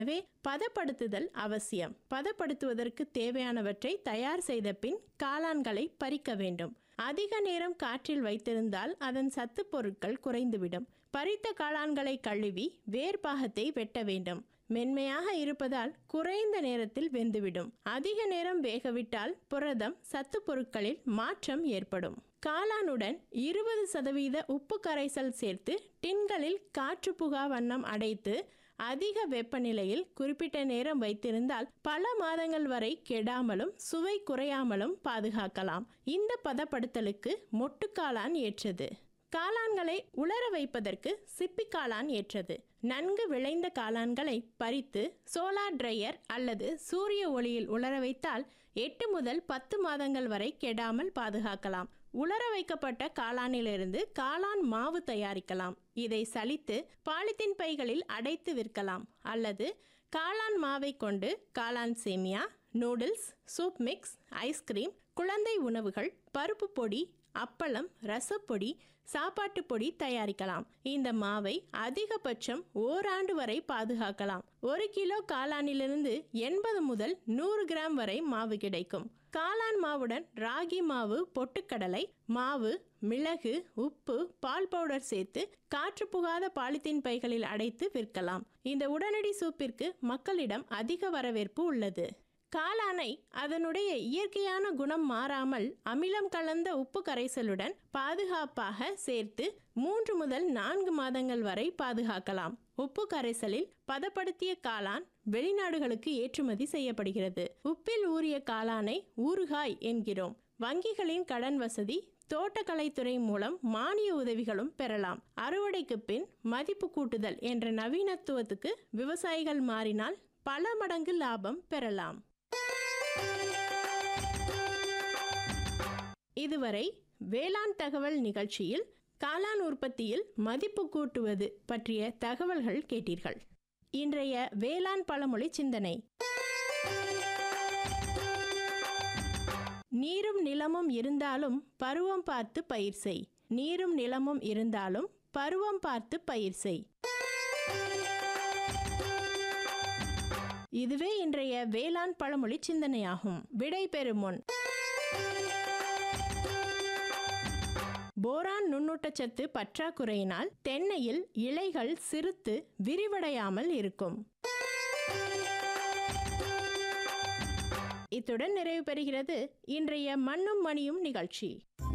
எனவே பதப்படுத்துதல் அவசியம் பதப்படுத்துவதற்கு தேவையானவற்றை தயார் செய்த பின் காளான்களை பறிக்க வேண்டும் அதிக நேரம் காற்றில் வைத்திருந்தால் அதன் சத்துப் பொருட்கள் குறைந்துவிடும் பறித்த காளான்களை கழுவி வேர்பாகத்தை வெட்ட வேண்டும் மென்மையாக இருப்பதால் குறைந்த நேரத்தில் வெந்துவிடும் அதிக நேரம் வேகவிட்டால் புரதம் சத்துப் பொருட்களில் மாற்றம் ஏற்படும் காளானுடன் இருபது சதவீத உப்பு கரைசல் சேர்த்து டின்களில் காற்று புகா வண்ணம் அடைத்து அதிக வெப்பநிலையில் குறிப்பிட்ட நேரம் வைத்திருந்தால் பல மாதங்கள் வரை கெடாமலும் சுவை குறையாமலும் பாதுகாக்கலாம் இந்த பதப்படுத்தலுக்கு மொட்டுக்காளான் ஏற்றது காளான்களை உலர வைப்பதற்கு சிப்பி காளான் ஏற்றது நன்கு விளைந்த காளான்களை பறித்து சோலார் ட்ரையர் அல்லது சூரிய ஒளியில் உலர வைத்தால் எட்டு முதல் பத்து மாதங்கள் வரை கெடாமல் பாதுகாக்கலாம் உலர வைக்கப்பட்ட காளானிலிருந்து காளான் மாவு தயாரிக்கலாம் இதை சலித்து பாலித்தீன் பைகளில் அடைத்து விற்கலாம் அல்லது காளான் மாவை கொண்டு காளான் சேமியா நூடுல்ஸ் சூப் மிக்ஸ் ஐஸ்கிரீம் குழந்தை உணவுகள் பருப்பு பொடி அப்பளம் ரசப்பொடி சாப்பாட்டு பொடி தயாரிக்கலாம் இந்த மாவை அதிகபட்சம் ஓராண்டு வரை பாதுகாக்கலாம் ஒரு கிலோ காளானிலிருந்து எண்பது முதல் நூறு கிராம் வரை மாவு கிடைக்கும் காளான் மாவுடன் ராகி மாவு பொட்டுக்கடலை மாவு மிளகு உப்பு பால் பவுடர் சேர்த்து காற்று புகாத பாலித்தீன் பைகளில் அடைத்து விற்கலாம் இந்த உடனடி சூப்பிற்கு மக்களிடம் அதிக வரவேற்பு உள்ளது காளானை அதனுடைய இயற்கையான குணம் மாறாமல் அமிலம் கலந்த உப்பு கரைசலுடன் பாதுகாப்பாக சேர்த்து மூன்று முதல் நான்கு மாதங்கள் வரை பாதுகாக்கலாம் உப்பு கரைசலில் பதப்படுத்திய காளான் வெளிநாடுகளுக்கு ஏற்றுமதி செய்யப்படுகிறது உப்பில் ஊறிய காளானை ஊறுகாய் என்கிறோம் வங்கிகளின் கடன் வசதி தோட்டக்கலைத்துறை மூலம் மானிய உதவிகளும் பெறலாம் அறுவடைக்கு பின் மதிப்பு கூட்டுதல் என்ற நவீனத்துவத்துக்கு விவசாயிகள் மாறினால் பல மடங்கு லாபம் பெறலாம் இதுவரை வேளாண் தகவல் நிகழ்ச்சியில் காளான் உற்பத்தியில் மதிப்பு கூட்டுவது பற்றிய தகவல்கள் கேட்டீர்கள் இன்றைய வேளாண் பழமொழி சிந்தனை நீரும் நிலமும் இருந்தாலும் பருவம் பார்த்து பயிர் செய் நீரும் நிலமும் இருந்தாலும் பருவம் பார்த்து பயிர் செய் இதுவே இன்றைய வேளாண் பழமொழி சிந்தனையாகும் விடை பெறும் முன் போரான் நுண்ணூட்டச்சத்து பற்றாக்குறையினால் தென்னையில் இலைகள் சிறுத்து விரிவடையாமல் இருக்கும் இத்துடன் நிறைவு பெறுகிறது இன்றைய மண்ணும் மணியும் நிகழ்ச்சி